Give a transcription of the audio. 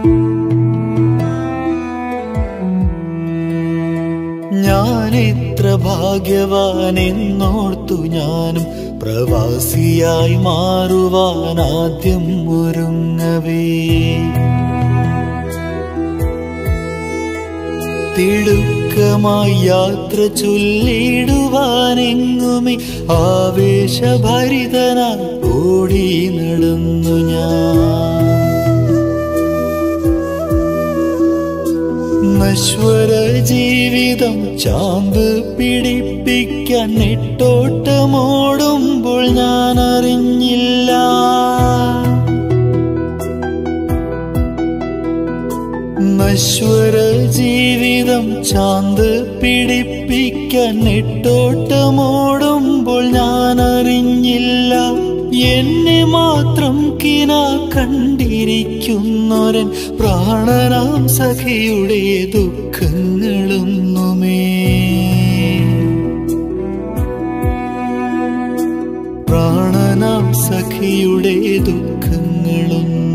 ഞാൻ എത്ര ഭാഗ്യവാനെന്നോർത്തു ഞാനും പ്രവാസിയായി മാറുവാൻ ആദ്യം ഒരുങ്ങവേ തിടുക്കമായി യാത്ര ചൊല്ലിടുവാനെങ്ങുമേ ആവേശഭരിതനായി ഓടി നടന്നു ഞാൻ നശ്വര ജീവിതം ചാന്ത് പിടിപ്പിക്കാൻ നെട്ടോട്ടമോടുമ്പോൾ ഞാൻ അറിഞ്ഞില്ല നശ്വര ജീവിതം ചാന്ത് പിടിപ്പിക്കാൻ നെട്ടോട്ടമോടുമ്പോൾ ഞാൻ അറിഞ്ഞില്ല എന്നെ മാത്രം കിന കണ്ടിരിക്കുന്നൊരൻ പ്രാണനാം സഖിയുടെ ദുഃഖങ്ങളൊന്നുമേ പ്രാണനാം സഖിയുടെ ദുഃഖങ്ങളൊന്നും